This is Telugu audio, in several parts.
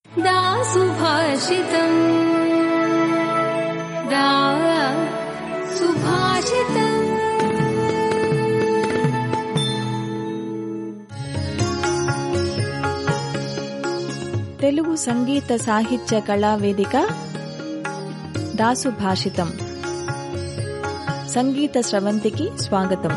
दासुभाषितम् दा सुभाषितम् తెలుగు సంగీత సాహిత్య కళా వేదిక దాసు భాషితం సంగీత స్రవంతికి స్వాగతం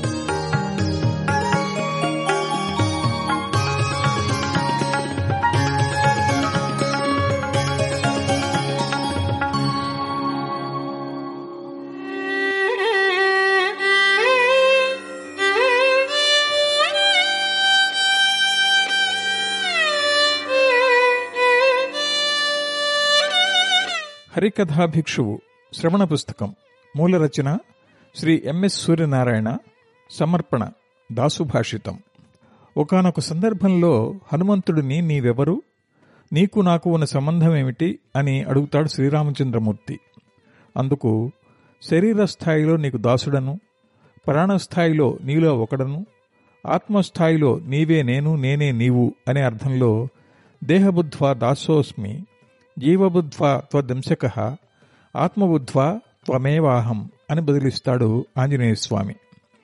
హరికథా భిక్షువు శ్రవణ పుస్తకం మూల రచన శ్రీ ఎంఎస్ సూర్యనారాయణ సమర్పణ దాసుభాషితం ఒకానొక సందర్భంలో హనుమంతుడిని నీవెవరు నీకు నాకు ఉన్న సంబంధం ఏమిటి అని అడుగుతాడు శ్రీరామచంద్రమూర్తి అందుకు శరీర స్థాయిలో నీకు దాసుడను ప్రాణస్థాయిలో నీలో ఒకడను ఆత్మస్థాయిలో నీవే నేను నేనే నీవు అనే అర్థంలో దేహబుద్ధ్వా దాసోస్మి జీవబుద్ధ్వా త్వదంశక ఆత్మబుద్ధ్వా త్వమేవాహం అని బదిలిస్తాడు ఆంజనేయ స్వామి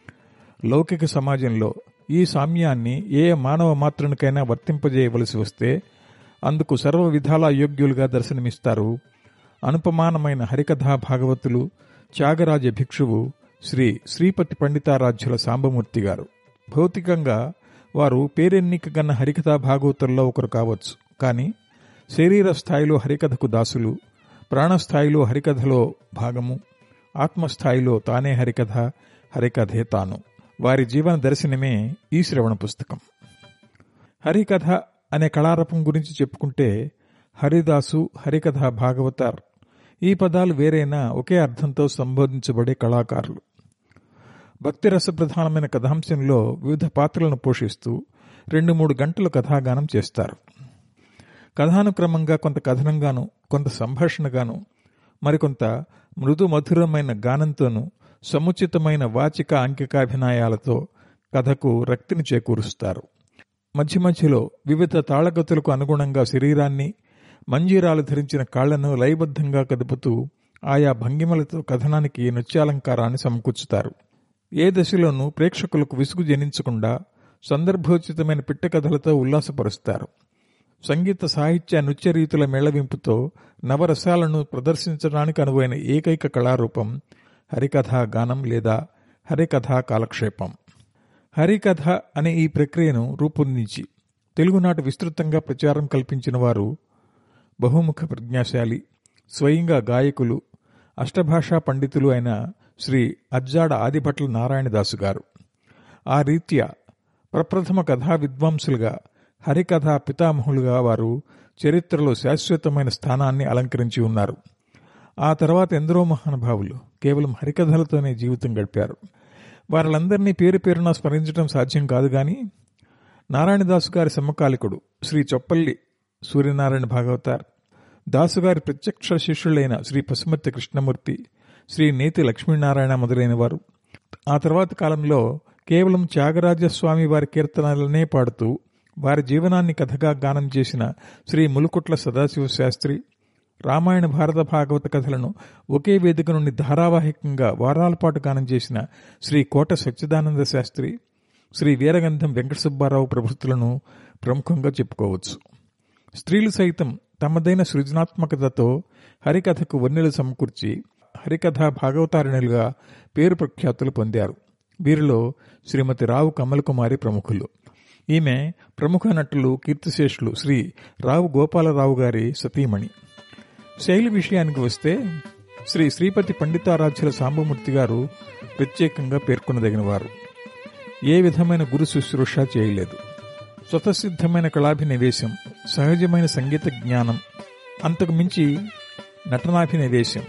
లౌకిక సమాజంలో ఈ సామ్యాన్ని ఏ మానవ మాత్రునికైనా వర్తింపజేయవలసి వస్తే అందుకు సర్వ విధాల యోగ్యులుగా దర్శనమిస్తారు అనుపమానమైన హరికథా భాగవతులు త్యాగరాజ భిక్షువు శ్రీ శ్రీపతి పండితారాధ్యుల సాంబమూర్తి గారు భౌతికంగా వారు పేరెన్నిక గన్న హరికథా భాగవతుల్లో ఒకరు కావచ్చు కానీ శరీర స్థాయిలో హరికథకు దాసులు ప్రాణస్థాయిలో హరికథలో భాగము ఆత్మస్థాయిలో తానే హరికథ హరికథే తాను వారి జీవన దర్శనమే ఈ శ్రవణ పుస్తకం హరికథ అనే కళారూపం గురించి చెప్పుకుంటే హరిదాసు హరికథ భాగవతార్ ఈ పదాలు వేరైనా ఒకే అర్థంతో సంబోధించబడే కళాకారులు భక్తి రసప్రధానమైన కథాంశంలో వివిధ పాత్రలను పోషిస్తూ రెండు మూడు గంటలు కథాగానం చేస్తారు కథానుక్రమంగా కొంత కథనంగాను కొంత సంభాషణగాను మరికొంత మృదు మధురమైన గానంతోనూ సముచితమైన వాచిక అంకికాభినయాలతో కథకు రక్తిని చేకూరుస్తారు మధ్య మధ్యలో వివిధ తాళగతులకు అనుగుణంగా శరీరాన్ని మంజీరాలు ధరించిన కాళ్లను లయబద్ధంగా కదుపుతూ ఆయా భంగిమలతో కథనానికి నృత్యాలంకారాన్ని సమకూర్చుతారు ఏ దశలోనూ ప్రేక్షకులకు విసుగు జనించకుండా సందర్భోచితమైన పిట్టకథలతో ఉల్లాసపరుస్తారు సంగీత సాహిత్య నృత్య రీతుల మేళవింపుతో నవరసాలను ప్రదర్శించడానికి అనువైన ఏకైక కళారూపం హరికథా గానం లేదా హరికథా కాలక్షేపం హరికథ అనే ఈ ప్రక్రియను రూపొందించి తెలుగునాట విస్తృతంగా ప్రచారం కల్పించిన వారు బహుముఖ ప్రజ్ఞాశాలి స్వయంగా గాయకులు అష్టభాషా పండితులు అయిన శ్రీ అజ్జాడ ఆదిభట్ల నారాయణదాసు గారు ఆ రీత్యా ప్రప్రథమ కథా విద్వాంసులుగా హరికథా పితామహులుగా వారు చరిత్రలో శాశ్వతమైన స్థానాన్ని అలంకరించి ఉన్నారు ఆ తర్వాత ఎందరో మహానుభావులు కేవలం హరికథలతోనే జీవితం గడిపారు వారందరినీ పేరు పేరున స్మరించడం సాధ్యం కాదు గాని నారాయణదాసు గారి సమకాలికుడు శ్రీ చొప్పల్లి సూర్యనారాయణ భాగవతార్ దాసుగారి ప్రత్యక్ష శిష్యులైన శ్రీ పశుమతి కృష్ణమూర్తి శ్రీ నేతి లక్ష్మీనారాయణ మొదలైన వారు ఆ తర్వాత కాలంలో కేవలం త్యాగరాజస్వామి వారి కీర్తనలనే పాడుతూ వారి జీవనాన్ని కథగా గానం చేసిన శ్రీ ములుకుట్ల సదాశివ శాస్త్రి రామాయణ భారత భాగవత కథలను ఒకే వేదిక నుండి ధారావాహికంగా వారాల పాటు గానం చేసిన శ్రీ కోట సచ్చిదానంద శాస్త్రి శ్రీ వీరగంధం వెంకట సుబ్బారావు ప్రభుత్తులను ప్రముఖంగా చెప్పుకోవచ్చు స్త్రీలు సైతం తమదైన సృజనాత్మకతతో హరికథకు వన్నెలు సమకూర్చి హరికథ భాగవతారణులుగా పేరు ప్రఖ్యాతులు పొందారు వీరిలో శ్రీమతి రావు కమలకుమారి ప్రముఖులు ఈమె ప్రముఖ నటులు కీర్తిశేషులు శ్రీ రావు గోపాలరావు గారి సతీమణి శైలి విషయానికి వస్తే శ్రీ శ్రీపతి పండితారాధ్యుల సాంబమూర్తి గారు ప్రత్యేకంగా పేర్కొనదగినవారు ఏ విధమైన గురు శుశ్రూష చేయలేదు స్వతసిద్ధమైన కళాభినివేశం సహజమైన సంగీత జ్ఞానం అంతకు మించి నటనాభినివేశం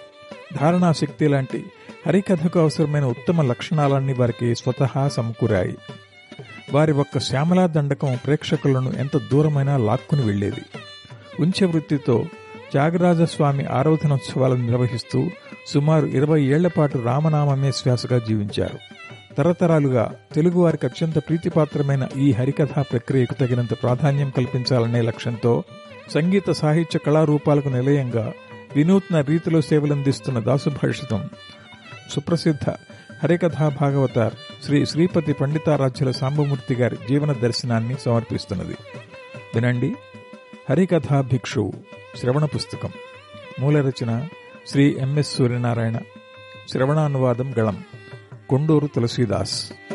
ధారణాశక్తి లాంటి హరికథకు అవసరమైన ఉత్తమ లక్షణాలన్నీ వారికి స్వతహా సమకూరాయి వారి ఒక్క శ్యామలా దండకం ప్రేక్షకులను ఎంత దూరమైనా లాక్కుని వెళ్లేది ఉంచె వృత్తితో త్యాగరాజస్వామి ఆరాధనోత్సవాలను నిర్వహిస్తూ సుమారు ఇరవై ఏళ్ల పాటు రామనామమే శ్వాసగా జీవించారు తరతరాలుగా తెలుగువారికి అత్యంత ప్రీతిపాత్రమైన ఈ హరికథా ప్రక్రియకు తగినంత ప్రాధాన్యం కల్పించాలనే లక్ష్యంతో సంగీత సాహిత్య కళారూపాలకు నిలయంగా వినూత్న రీతిలో సేవలందిస్తున్న దాసుభాషితం సుప్రసిద్ధ హరికథా భాగవతార్ శ్రీ శ్రీపతి పండితారాధ్యుల సాంబమూర్తి గారి జీవన దర్శనాన్ని సమర్పిస్తున్నది వినండి హరికథా భిక్షువు శ్రవణ పుస్తకం మూల రచన శ్రీ ఎంఎస్ సూర్యనారాయణ శ్రవణానువాదం గళం కొండూరు తులసీదాస్